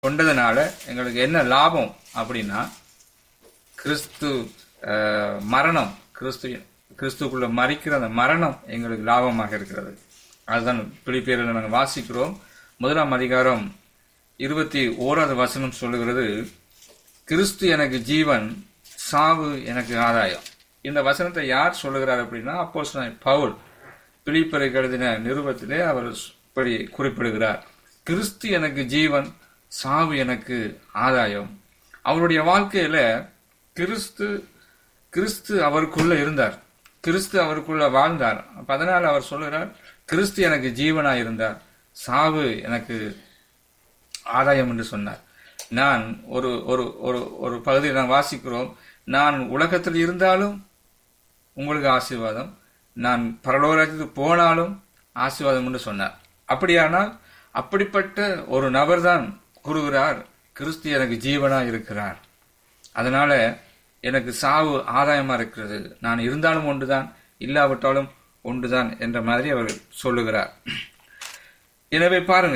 கொண்டதுனால எங்களுக்கு என்ன லாபம் அப்படின்னா கிறிஸ்து அஹ், மரணம் கிறிஸ்து கிறிஸ்துக்குள்ள மறிக்கிற அந்த மரணம் எங்களுக்கு லாபமாக இருக்கிறது அதுதான் பிலிப்பியரில் நாங்கள் வாசிக்கிறோம் முதலாம் அதிகாரம் இருபத்தி ஓராவது வசனம் சொல்லுகிறது கிறிஸ்து எனக்கு ஜீவன் சாவு எனக்கு ஆதாயம் இந்த வசனத்தை யார் சொல்லுகிறார் அப்படின்னா அப்போ பவுல் பிலிப்பரை எழுதின நிருபத்திலே அவர் இப்படி குறிப்பிடுகிறார் கிறிஸ்து எனக்கு ஜீவன் சாவு எனக்கு ஆதாயம் அவருடைய வாழ்க்கையில கிறிஸ்து கிறிஸ்து அவருக்குள்ள இருந்தார் கிறிஸ்து அவருக்குள்ள வாழ்ந்தார் அப்ப அதனால அவர் சொல்லுகிறார் கிறிஸ்து எனக்கு ஜீவனா இருந்தார் சாவு எனக்கு ஆதாயம் என்று சொன்னார் நான் ஒரு ஒரு ஒரு ஒரு பகுதியில் நான் வாசிக்கிறோம் நான் உலகத்தில் இருந்தாலும் உங்களுக்கு ஆசீர்வாதம் நான் பரலோகத்துக்கு போனாலும் ஆசீர்வாதம் என்று சொன்னார் அப்படியானால் அப்படிப்பட்ட ஒரு நபர் தான் கூறுகிறார் கிறிஸ்து எனக்கு ஜீவனா இருக்கிறார் அதனால எனக்கு சாவு ஆதாயமா இருக்கிறது நான் இருந்தாலும் ஒன்றுதான் இல்லாவிட்டாலும் ஒன்றுதான் என்ற மாதிரி அவர் சொல்லுகிறார் எனவே பாருங்க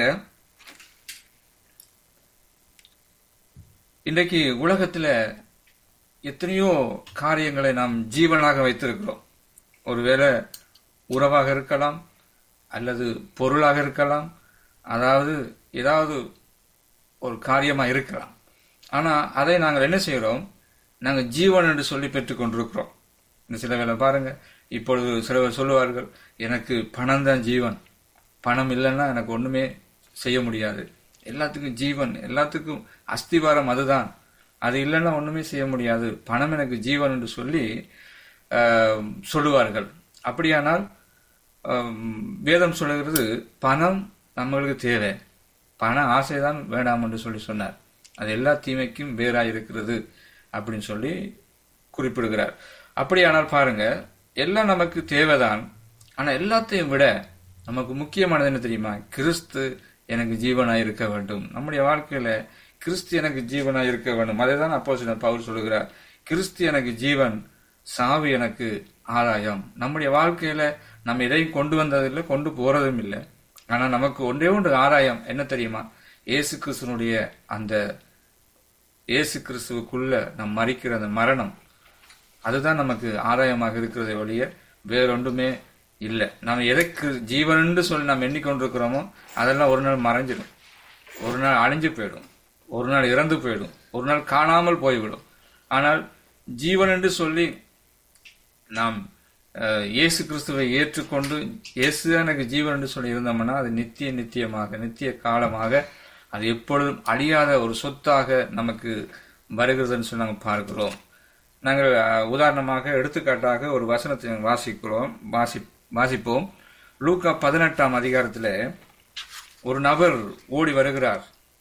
இன்றைக்கு உலகத்துல எத்தனையோ காரியங்களை நாம் ஜீவனாக வைத்திருக்கிறோம் ஒருவேளை உறவாக இருக்கலாம் அல்லது பொருளாக இருக்கலாம் அதாவது ஏதாவது ஒரு காரியமா இருக்கலாம் ஆனா அதை நாங்கள் என்ன செய்கிறோம் நாங்கள் ஜீவன் என்று சொல்லி பெற்றுக் கொண்டிருக்கிறோம் இந்த சில வேளை பாருங்க இப்பொழுது சிலவர் சொல்லுவார்கள் எனக்கு பணம் தான் ஜீவன் பணம் இல்லைன்னா எனக்கு ஒண்ணுமே செய்ய முடியாது எல்லாத்துக்கும் ஜீவன் எல்லாத்துக்கும் அஸ்திவாரம் அதுதான் அது இல்லைன்னா ஒண்ணுமே செய்ய முடியாது பணம் எனக்கு ஜீவன் என்று சொல்லி ஆஹ், சொல்லுவார்கள் அப்படியானால் ஆம், வேதம் சொல்லுகிறது பணம் நம்மளுக்கு தேவை பண ஆசைதான் வேண்டாம் என்று சொல்லி சொன்னார் அது எல்லா தீமைக்கும் வேறாய் இருக்கிறது அப்படின்னு சொல்லி குறிப்பிடுகிறார் அப்படியானால் பாருங்க எல்லாம் நமக்கு தேவைதான் ஆனா எல்லாத்தையும் விட நமக்கு முக்கியமானது என்ன தெரியுமா கிறிஸ்து எனக்கு ஜீவனாய் இருக்க வேண்டும் நம்முடைய வாழ்க்கையில கிறிஸ்து எனக்கு ஜீவனாய் இருக்க வேண்டும் அதை தான் அப்போ பவுல் சொல்லுகிறார் கிறிஸ்து எனக்கு ஜீவன் சாவு எனக்கு ஆதாயம் நம்முடைய வாழ்க்கையில நம்ம எதையும் கொண்டு வந்ததில்லை கொண்டு போறதும் இல்லை ஆனா நமக்கு ஒன்றே ஒன்று ஆதாயம் என்ன தெரியுமா இயேசு கிறிஸ்துனுடைய அந்த இயேசு கிறிஸ்துவுக்குள்ள நம் மறிக்கிற அந்த மரணம் அதுதான் நமக்கு ஆதாயமாக இருக்கிறதை ஒழிய வேறொன்றுமே இல்லை நாம் எதற்கு ஜீவன் சொல்லி நாம் எண்ணிக்கொண்டிருக்கிறோமோ அதெல்லாம் ஒரு நாள் மறைஞ்சிடும் ஒரு நாள் அழிஞ்சு போயிடும் ஒரு நாள் இறந்து போயிடும் ஒரு நாள் காணாமல் போய்விடும் ஆனால் ஜீவன் என்று சொல்லி நாம் அஹ், இயேசு கிறிஸ்துவை ஏற்றுக்கொண்டு இயேசு தான் எனக்கு ஜீவன் என்று சொல்லி இருந்தோம்னா அது நித்திய நித்தியமாக நித்திய காலமாக அது எப்பொழுதும் அழியாத ஒரு சொத்தாக நமக்கு வருகிறதுன்னு சொல்லி நாங்கள் பார்க்கிறோம் நாங்கள் அஹ், உதாரணமாக எடுத்துக்காட்டாக ஒரு வசனத்தை நாங்கள் வாசிக்கிறோம் வாசி வாசிப்போம் லூக்கா பதினெட்டாம் அதிகாரத்தில் ஒரு நபர் ஓடி வருகிறார்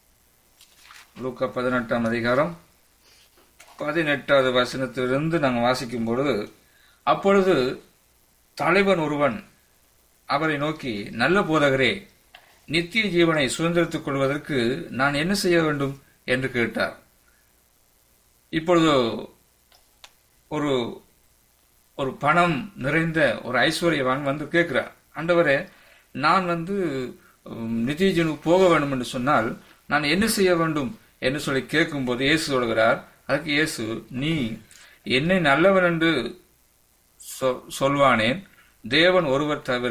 லூக்கா பதினெட்டாம் அதிகாரம் பதினெட்டாவது வசனத்திலிருந்து நாங்கள் வாசிக்கும் பொழுது அப்பொழுது தலைவன் ஒருவன் அவரை நோக்கி நல்ல போதகரே நித்திய ஜீவனை சுதந்திரத்துக் கொள்வதற்கு நான் என்ன செய்ய வேண்டும் என்று கேட்டார் இப்பொழுது ஒரு ஒரு பணம் நிறைந்த ஒரு ஐஸ்வர்யவான் வந்து கேட்கிறார் ஆண்டவரே நான் வந்து உம், நித்திய ஜீவனுக்கு போக வேண்டும் என்று சொன்னால் நான் என்ன செய்ய வேண்டும் என்று சொல்லி கேட்கும்போது இயேசு சொல்கிறார் அதுக்கு இயேசு நீ என்னை நல்லவன் என்று சொ- சொல்வானேன் தேவன் ஒருவர் தவிர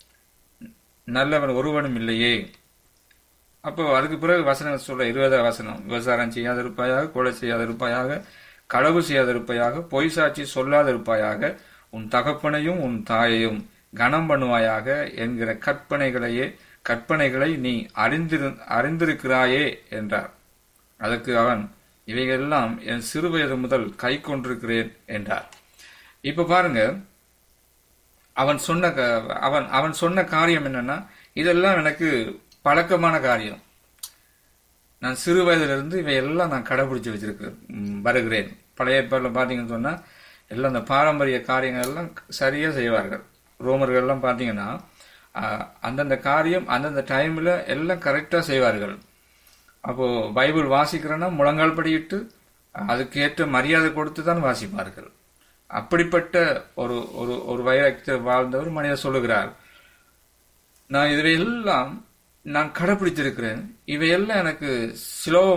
நல்லவன் ஒருவனும் இல்லையே அப்போ அதுக்கு பிறகு வசனம் சொல்ல இருபதாம் வசனம் விவசாரம் செய்யாதிருப்பாயாக கொலை செய்யாதிருப்பாயாக களவு செய்யாதிருப்பாயாக பொய் சாட்சி சொல்லாதிருப்பாயாக உன் தகப்பனையும் உன் தாயையும் கனம் பண்ணுவாயாக என்கிற கற்பனைகளையே கற்பனைகளை நீ அறிந்திரு அறிந்திருக்கிறாயே என்றார் அதற்கு அவன் இவைகளெல்லாம் என் சிறுவயது முதல் கை கொண்டிருக்கிறேன் என்றார் இப்ப பாருங்க அவன் சொன்ன க- அவன் அவன் சொன்ன காரியம் என்னன்னா இதெல்லாம் எனக்கு பழக்கமான காரியம் நான் சிறு வயதிலிருந்து இவையெல்லாம் நான் கடைபிடிச்சு வச்சிருக்கிறேன் ம், வருகிறேன் பழைய ஏற்பாட்டில் பார்த்தீங்கன்னு சொன்னா எல்லாம் அந்த பாரம்பரிய காரியங்கள் எல்லாம் சரியா செய்வார்கள் ரோமர்கள் எல்லாம் பார்த்தீங்கன்னா ஆஹ், அந்தந்த காரியம் அந்தந்த டைம்ல எல்லாம் கரெக்டா செய்வார்கள் அப்போ பைபிள் வாசிக்கிறேன்னா முழங்கால் படியிட்டு அதுக்கு ஏற்ற மரியாதை கொடுத்து தான் வாசிப்பார்கள் அப்படிப்பட்ட ஒரு ஒரு ஒரு வைராக்கியத்தில் வாழ்ந்தவர் மனிதர் சொல்லுகிறார் நான் இதுவையெல்லாம் நான் கடைபிடித்திருக்கிறேன் இவையெல்லாம் எனக்கு சுலப